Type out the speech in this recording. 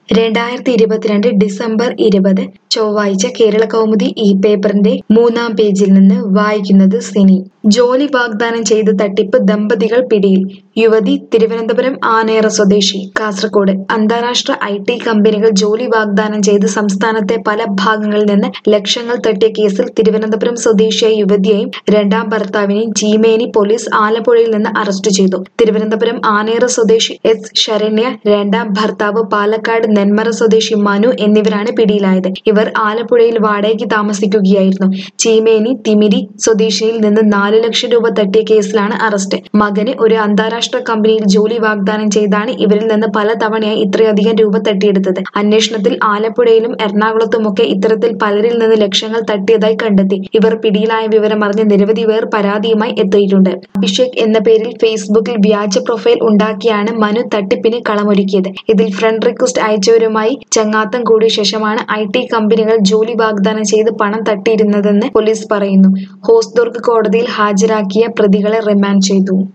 രണ്ടായിരത്തി ഇരുപത്തിരണ്ട് ഡിസംബർ ഇരുപത് ചൊവ്വാഴ്ച കേരള കൗമുദി ഈ പേപ്പറിന്റെ മൂന്നാം പേജിൽ നിന്ന് വായിക്കുന്നത് സിനി ജോലി വാഗ്ദാനം ചെയ്ത് തട്ടിപ്പ് ദമ്പതികൾ പിടിയിൽ യുവതി തിരുവനന്തപുരം ആനേറ സ്വദേശി കാസർഗോഡ് അന്താരാഷ്ട്ര ഐ ടി കമ്പനികൾ ജോലി വാഗ്ദാനം ചെയ്ത് സംസ്ഥാനത്തെ പല ഭാഗങ്ങളിൽ നിന്ന് ലക്ഷങ്ങൾ തട്ടിയ കേസിൽ തിരുവനന്തപുരം സ്വദേശിയായ യുവതിയെയും രണ്ടാം ഭർത്താവിനെയും ചീമേനി പോലീസ് ആലപ്പുഴയിൽ നിന്ന് അറസ്റ്റ് ചെയ്തു തിരുവനന്തപുരം ആനേറ സ്വദേശി എസ് ശരണ്യ രണ്ടാം ഭർത്താവ് പാലക്കാട് നെന്മറ സ്വദേശി മനു എന്നിവരാണ് പിടിയിലായത് ഇവർ ആലപ്പുഴയിൽ വാടകയ്ക്ക് താമസിക്കുകയായിരുന്നു ചീമേനി തിമിരി സ്വദേശിയിൽ നിന്ന് നാല് ലക്ഷം രൂപ തട്ടിയ കേസിലാണ് അറസ്റ്റ് മകന് ഒരു അന്താരാഷ്ട്ര കമ്പനിയിൽ ജോലി വാഗ്ദാനം ചെയ്താണ് ഇവരിൽ നിന്ന് പല തവണയായി ഇത്രയധികം രൂപ തട്ടിയെടുത്തത് അന്വേഷണത്തിൽ ആലപ്പുഴയിലും എറണാകുളത്തുമൊക്കെ ഇത്തരത്തിൽ പലരിൽ നിന്ന് ലക്ഷങ്ങൾ തട്ടിയതായി കണ്ടെത്തി ഇവർ പിടിയിലായ വിവരം അറിഞ്ഞ് നിരവധി പേർ പരാതിയുമായി എത്തിയിട്ടുണ്ട് അഭിഷേക് എന്ന പേരിൽ ഫേസ്ബുക്കിൽ വ്യാജ പ്രൊഫൈൽ ഉണ്ടാക്കിയാണ് മനു തട്ടിപ്പിന് കളമൊരുക്കിയത് ഇതിൽ ഫ്രണ്ട് റിക്വസ്റ്റ് അയച്ചവരുമായി ചങ്ങാത്തം കൂടിയ ശേഷമാണ് ഐ ടി കമ്പനികൾ ജോലി വാഗ്ദാനം ചെയ്ത് പണം തട്ടിയിരുന്നതെന്ന് പോലീസ് പറയുന്നു ഹോസ്ദുർഗ് കോടതിയിൽ ഹാജരാക്കിയ പ്രതികളെ റിമാൻഡ് ചെയ്തു